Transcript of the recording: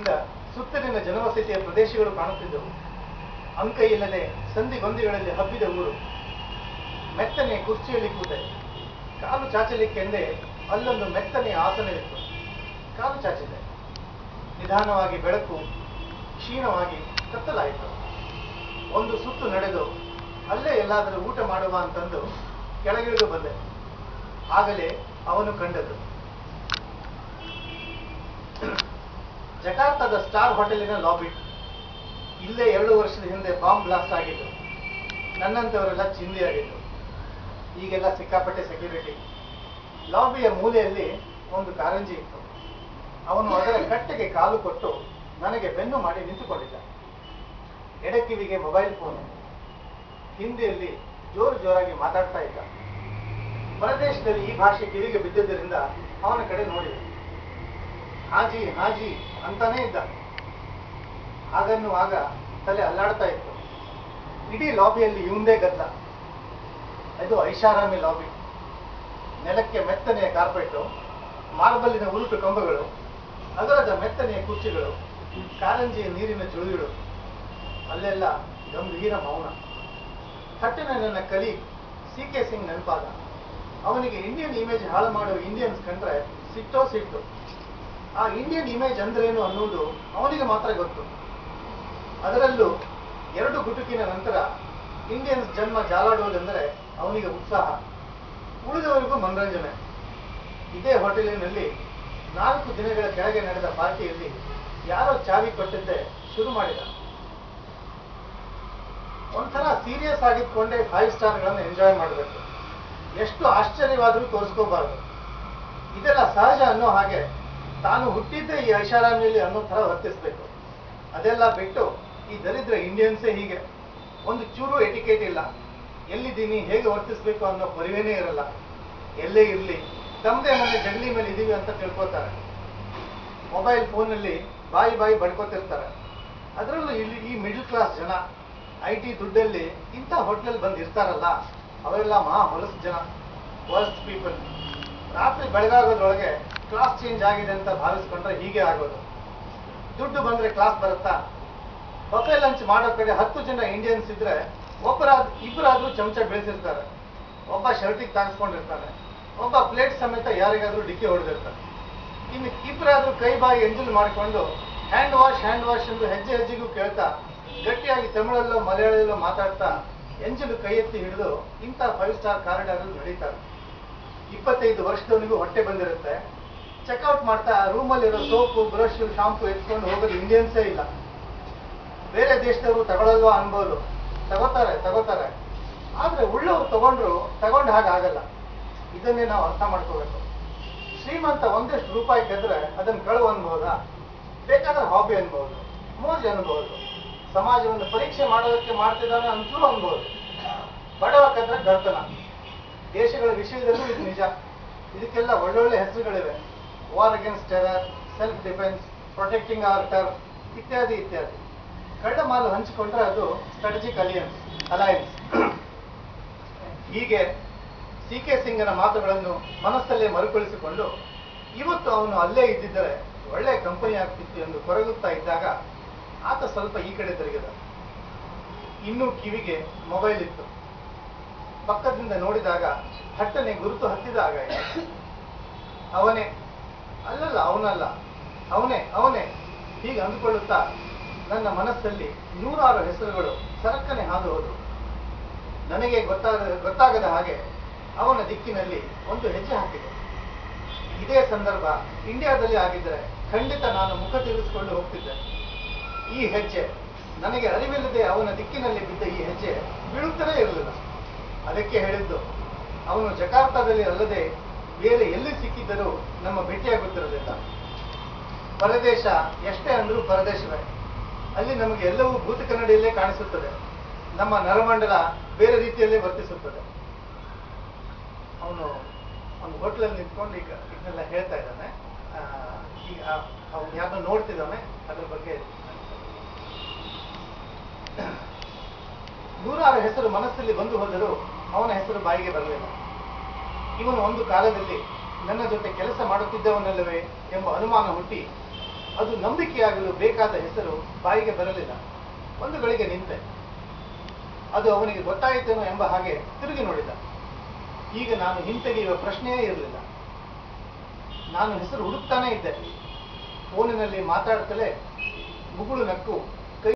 ಕಿಟಕಿಯಿಂದ ಸುತ್ತಲಿನ ಜನವಸತಿಯ ಪ್ರದೇಶಗಳು ಕಾಣುತ್ತಿದ್ದವು ಅಂಕ ಇಲ್ಲದೆ ಸಂಧಿಗೊಂದಿಗಳಲ್ಲಿ ಹಬ್ಬಿದ ಊರು ಮೆತ್ತನೆಯ ಕುರ್ಚಿಯಲ್ಲಿ ಕೂತೆ ಕಾಲು ಚಾಚಲಿಕ್ಕೆಂದೇ ಅಲ್ಲೊಂದು ಮೆತ್ತನೆಯ ಆಸನವಿತ್ತು ಕಾಲು ಚಾಚಿದೆ ನಿಧಾನವಾಗಿ ಬೆಳಕು ಕ್ಷೀಣವಾಗಿ ಕತ್ತಲಾಯಿತು ಒಂದು ಸುತ್ತು ನಡೆದು ಅಲ್ಲೇ ಎಲ್ಲಾದರೂ ಊಟ ಮಾಡುವ ಅಂತಂದು ಕೆಳಗಿಳಿದು ಬಂದೆ ಆಗಲೇ ಅವನು ಕಂಡದ್ದು ಜಕಾರ್ತದ ಸ್ಟಾರ್ ಹೋಟೆಲಿನ ಲಾಬಿ ಇಲ್ಲೇ ಎರಡು ವರ್ಷದ ಹಿಂದೆ ಬಾಂಬ್ ಬ್ಲಾಸ್ಟ್ ಆಗಿದ್ದು ನನ್ನಂತವರೆಲ್ಲ ಚಿಂದಿಯಾಗಿತ್ತು ಈಗೆಲ್ಲ ಸಿಕ್ಕಾಪಟ್ಟೆ ಸೆಕ್ಯೂರಿಟಿ ಲಾಬಿಯ ಮೂಲೆಯಲ್ಲಿ ಒಂದು ಕಾರಂಜಿ ಇತ್ತು ಅವನು ಅದರ ಕಟ್ಟೆಗೆ ಕಾಲು ಕೊಟ್ಟು ನನಗೆ ಬೆನ್ನು ಮಾಡಿ ನಿಂತುಕೊಂಡಿದ್ದ ಎಡಕಿವಿಗೆ ಮೊಬೈಲ್ ಫೋನ್ ಹಿಂದಿಯಲ್ಲಿ ಜೋರು ಜೋರಾಗಿ ಮಾತಾಡ್ತಾ ಇದ್ದ ಹೊರದೇಶದಲ್ಲಿ ಈ ಭಾಷೆ ಕಿವಿಗೆ ಬಿದ್ದಿದ್ದರಿಂದ ಅವನ ಕಡೆ ನೋಡಿದೆ ಹಾಜಿ ಹಾಜಿ ಅಂತಾನೇ ಇದ್ದ ಹಾಗನ್ನುವಾಗ ತಲೆ ಅಲ್ಲಾಡ್ತಾ ಇತ್ತು ಇಡೀ ಲಾಬಿಯಲ್ಲಿ ಇವಂದೇ ಗದ್ದ ಇದು ಐಷಾರಾಮಿ ಲಾಬಿ ನೆಲಕ್ಕೆ ಮೆತ್ತನೆಯ ಕಾರ್ಪೆಟ್ಟು ಮಾರ್ಬಲ್ಲಿನ ಉರುಟು ಕಂಬಗಳು ಅಗಲದ ಮೆತ್ತನೆಯ ಕುರ್ಚಿಗಳು ಕಾರಂಜಿಯ ನೀರಿನ ಚುಳಿಗಳು ಅಲ್ಲೆಲ್ಲ ಗಂಭೀರ ಮೌನ ಥಟ್ಟಿನ ನನ್ನ ಕಲಿ ಸಿ ಕೆ ಸಿಂಗ್ ನೆನಪಾದ ಅವನಿಗೆ ಇಂಡಿಯನ್ ಇಮೇಜ್ ಹಾಳು ಮಾಡುವ ಇಂಡಿಯನ್ಸ್ ಕಂಡ್ರೆ ಸಿಟ್ಟೋ ಸಿಟ್ಟು ಆ ಇಂಡಿಯನ್ ಇಮೇಜ್ ಅಂದ್ರೇನು ಅನ್ನೋದು ಅವನಿಗೆ ಮಾತ್ರ ಗೊತ್ತು ಅದರಲ್ಲೂ ಎರಡು ಗುಟುಕಿನ ನಂತರ ಇಂಡಿಯನ್ಸ್ ಜನ್ಮ ಜಾಲಾಡುವುದೆಂದರೆ ಅವನಿಗೆ ಉತ್ಸಾಹ ಉಳಿದವರಿಗೂ ಮನರಂಜನೆ ಇದೇ ಹೋಟೆಲಿನಲ್ಲಿ ನಾಲ್ಕು ದಿನಗಳ ಕೆಳಗೆ ನಡೆದ ಪಾರ್ಟಿಯಲ್ಲಿ ಯಾರೋ ಚಾವಿ ಕೊಟ್ಟಿದ್ದೆ ಶುರು ಮಾಡಿದ ಒಂಥರ ಸೀರಿಯಸ್ ಆಗಿದ್ಕೊಂಡೇ ಫೈವ್ ಸ್ಟಾರ್ಗಳನ್ನು ಎಂಜಾಯ್ ಮಾಡಬೇಕು ಎಷ್ಟು ಆಶ್ಚರ್ಯವಾದರೂ ತೋರಿಸ್ಕೋಬಾರ್ದು ಇದೆಲ್ಲ ಸಹಜ ಅನ್ನೋ ಹಾಗೆ ತಾನು ಹುಟ್ಟಿದ್ದೇ ಈ ಐಷಾರಾಮಿಯಲ್ಲಿ ಅನ್ನೋ ಥರ ವರ್ತಿಸ್ಬೇಕು ಅದೆಲ್ಲ ಬಿಟ್ಟು ಈ ದರಿದ್ರ ಇಂಡಿಯನ್ಸೇ ಹೀಗೆ ಒಂದು ಚೂರು ಎಟಿಕೇಟ್ ಇಲ್ಲ ಎಲ್ಲಿದ್ದೀನಿ ಹೇಗೆ ವರ್ತಿಸ್ಬೇಕು ಅನ್ನೋ ಪರಿವೇನೇ ಇರಲ್ಲ ಎಲ್ಲೇ ಇರಲಿ ತಮ್ಮದೇ ಮನೆ ಜಗಲಿ ಮೇಲೆ ಇದೀವಿ ಅಂತ ತಿಳ್ಕೊತಾರೆ ಮೊಬೈಲ್ ಫೋನಲ್ಲಿ ಬಾಯಿ ಬಾಯಿ ಬಡ್ಕೋತಿರ್ತಾರೆ ಅದರಲ್ಲೂ ಇಲ್ಲಿ ಈ ಮಿಡ್ಲ್ ಕ್ಲಾಸ್ ಜನ ಐ ಟಿ ದುಡ್ಡಲ್ಲಿ ಇಂಥ ಹೋಟ್ಲಲ್ಲಿ ಬಂದು ಇರ್ತಾರಲ್ಲ ಅವರೆಲ್ಲ ಮಹಾ ಹೊಲಸು ಜನ ವರ್ಸ್ಟ್ ಪೀಪಲ್ ರಾತ್ರಿ ಬೆಳಗಾಗೋದ್ರೊಳಗೆ ಕ್ಲಾಸ್ ಚೇಂಜ್ ಆಗಿದೆ ಅಂತ ಭಾವಿಸ್ಕೊಂಡ್ರೆ ಹೀಗೆ ಆಗೋದು ದುಡ್ಡು ಬಂದ್ರೆ ಕ್ಲಾಸ್ ಬರುತ್ತಾ ಬಫೆ ಲಂಚ್ ಮಾಡೋ ಕಡೆ ಹತ್ತು ಜನ ಇಂಡಿಯನ್ಸ್ ಇದ್ರೆ ಒಬ್ಬರಾದ್ ಇಬ್ಬರಾದ್ರೂ ಚಮಚ ಬೆಳೆಸಿರ್ತಾರೆ ಒಬ್ಬ ಶರ್ಟಿಗೆ ತಾಗಿಸ್ಕೊಂಡಿರ್ತಾನೆ ಒಬ್ಬ ಪ್ಲೇಟ್ ಸಮೇತ ಯಾರಿಗಾದ್ರೂ ಡಿಕ್ಕಿ ಹೊಡೆದಿರ್ತಾನೆ ಇನ್ನು ಇಬ್ಬರಾದ್ರೂ ಕೈ ಬಾಯಿ ಎಂಜಲ್ ಮಾಡಿಕೊಂಡು ಹ್ಯಾಂಡ್ ವಾಶ್ ಹ್ಯಾಂಡ್ ವಾಶ್ ಎಂದು ಹೆಜ್ಜೆ ಹೆಜ್ಜೆಗೂ ಕೇಳ್ತಾ ಗಟ್ಟಿಯಾಗಿ ತಮಿಳಲ್ಲೋ ಮಲಯಾಳದಲ್ಲೋ ಮಾತಾಡ್ತಾ ಎಂಜಲು ಕೈ ಎತ್ತಿ ಹಿಡಿದು ಇಂಥ ಫೈವ್ ಸ್ಟಾರ್ ಕಾರಿಡಾರ್ ನಡೀತಾರೆ ಇಪ್ಪತ್ತೈದು ವರ್ಷದವನಿಗೂ ಹೊಟ್ಟೆ ಬಂದಿರುತ್ತೆ ಚೆಕ್ಔಟ್ ಮಾಡ್ತಾ ರೂಮಲ್ಲಿರೋ ಸೋಪು ಬ್ರಷ್ ಶಾಂಪು ಎತ್ಕೊಂಡು ಹೋಗೋದು ಇಂಡಿಯನ್ಸೇ ಇಲ್ಲ ಬೇರೆ ದೇಶದವರು ತಗೊಳ್ಳಲ್ವಾ ಅನ್ಬೋದು ತಗೋತಾರೆ ತಗೋತಾರೆ ಆದ್ರೆ ಉಳ್ಳವರು ತಗೊಂಡ್ರು ತಗೊಂಡ ಹಾಗೆ ಆಗಲ್ಲ ಇದನ್ನೇ ನಾವು ಅರ್ಥ ಮಾಡ್ಕೋಬೇಕು ಶ್ರೀಮಂತ ಒಂದಷ್ಟು ರೂಪಾಯಿ ಗೆದ್ರೆ ಅದನ್ನ ಕಳುವು ಅನ್ಬಹುದಾ ಬೇಕಾದ್ರೆ ಹಾಬಿ ಅನ್ಬಹುದು ಮೋಜ್ ಅನ್ಬಹುದು ಸಮಾಜವನ್ನು ಪರೀಕ್ಷೆ ಮಾಡೋದಕ್ಕೆ ಮಾಡ್ತಿದ್ದಾನೆ ಅಂತಲೂ ಅನ್ಬಹುದು ಬಡವ ಕದ್ರೆ ಗರ್ತನ ದೇಶಗಳ ವಿಷಯದಲ್ಲೂ ಇದು ನಿಜ ಇದಕ್ಕೆಲ್ಲ ಒಳ್ಳೊಳ್ಳೆ ಹೆಸರುಗಳಿವೆ war against terror self defence protecting our turf ಇತ್ಯಾದಿ ಇತ್ಯಾದಿ ಕಳ್ಳ ಮಾಲು ಹಂಚಿಕೊಂಡ್ರೆ ಅದು ಸ್ಟ್ರಾಟಜಿಕ್ ಅಲಿಯನ್ಸ್ ಅಲಯನ್ಸ್ ಹೀಗೆ ಸಿ ಕೆ ಸಿಂಗನ ಮಾತುಗಳನ್ನು ಮನಸ್ಸಲ್ಲೇ ಮರುಕಳಿಸಿಕೊಂಡು ಇವತ್ತು ಅವನು ಅಲ್ಲೇ ಇದ್ದಿದ್ದರೆ ಒಳ್ಳೆ ಕಂಪನಿ ಆಗ್ತಿತ್ತು ಎಂದು ಕೊರಗುತ್ತಾ ಇದ್ದಾಗ ಆತ ಸ್ವಲ್ಪ ಈ ಕಡೆ ತಿರುಗಿದ ಇನ್ನೂ ಕಿವಿಗೆ ಮೊಬೈಲ್ ಇತ್ತು ಪಕ್ಕದಿಂದ ನೋಡಿದಾಗ ಹಟ್ಟನೆ ಗುರುತು ಹತ್ತಿದ ಆಗ ಅವನೇ ಅಲ್ಲಲ್ಲ ಅವನಲ್ಲ ಅವನೇ ಅವನೇ ಹೀಗೆ ಅಂದುಕೊಳ್ಳುತ್ತಾ ನನ್ನ ಮನಸ್ಸಲ್ಲಿ ನೂರಾರು ಹೆಸರುಗಳು ಸರಕ್ಕನೆ ಹಾದು ಹೋದವು ನನಗೆ ಗೊತ್ತಾಗ ಗೊತ್ತಾಗದ ಹಾಗೆ ಅವನ ದಿಕ್ಕಿನಲ್ಲಿ ಒಂದು ಹೆಜ್ಜೆ ಹಾಕಿದೆ ಇದೇ ಸಂದರ್ಭ ಇಂಡಿಯಾದಲ್ಲಿ ಆಗಿದ್ದರೆ ಖಂಡಿತ ನಾನು ಮುಖ ತಿರುಗಿಸಿಕೊಂಡು ಹೋಗ್ತಿದ್ದೆ ಈ ಹೆಜ್ಜೆ ನನಗೆ ಅರಿವಿಲ್ಲದೆ ಅವನ ದಿಕ್ಕಿನಲ್ಲಿ ಬಿದ್ದ ಈ ಹೆಜ್ಜೆ ಬೀಳುತ್ತಲೇ ಇರಲಿಲ್ಲ ಅದಕ್ಕೆ ಹೇಳಿದ್ದು ಅವನು ಜಕಾರ್ತಾದಲ್ಲಿ ಅಲ್ಲದೆ ಬೇರೆ ಎಲ್ಲಿ ಸಿಕ್ಕಿದ್ದರೂ ನಮ್ಮ ಭೇಟಿಯಾಗುತ್ತಿರಲಿಲ್ಲ ಪರದೇಶ ಎಷ್ಟೇ ಅಂದರೂ ಪರದೇಶವೇ ಅಲ್ಲಿ ನಮಗೆ ಎಲ್ಲವೂ ಭೂತ ಕನ್ನಡಿಯಲ್ಲೇ ಕಾಣಿಸುತ್ತದೆ ನಮ್ಮ ನರಮಂಡಲ ಬೇರೆ ರೀತಿಯಲ್ಲೇ ವರ್ತಿಸುತ್ತದೆ ಅವನು ಒಂದು ಹೋಟ್ಲಲ್ಲಿ ನಿಂತ್ಕೊಂಡು ಈಗ ಇದನ್ನೆಲ್ಲ ಹೇಳ್ತಾ ಇದ್ದಾನೆ ಆ, ಈಗ ಅವನು ಯಾರನ್ನ ನೋಡ್ತಿದ್ದಾನೆ ಅದ್ರ ಬಗ್ಗೆ ನೂರಾರು ಹೆಸರು ಮನಸ್ಸಲ್ಲಿ ಬಂದು ಹೋದರೂ ಅವನ ಹೆಸರು ಬಾಯಿಗೆ ಬರಲಿಲ್ಲ ಇವನು ಒಂದು ಕಾಲದಲ್ಲಿ ನನ್ನ ಜೊತೆ ಕೆಲಸ ಮಾಡುತ್ತಿದ್ದವನಲ್ಲವೇ ಎಂಬ ಅನುಮಾನ ಹುಟ್ಟಿ ಅದು ನಂಬಿಕೆಯಾಗಲು ಬೇಕಾದ ಹೆಸರು ಬಾಯಿಗೆ ಬರಲಿಲ್ಲ ಒಂದು ಗಳಿಗೆ ನಿಂತೆ ಅದು ಅವನಿಗೆ ಗೊತ್ತಾಯಿತೇನೋ ಎಂಬ ಹಾಗೆ ತಿರುಗಿ ನೋಡಿದ ಈಗ ನಾನು ಹಿಂತೆಗೆಯುವ ಪ್ರಶ್ನೆಯೇ ಇರಲಿಲ್ಲ ನಾನು ಹೆಸರು ಹುಡುಕ್ತಾನೇ ಇದ್ದೆ ಫೋನಿನಲ್ಲಿ ಮಾತಾಡ್ತಲೇ ಮುಗುಳು ನಕ್ಕು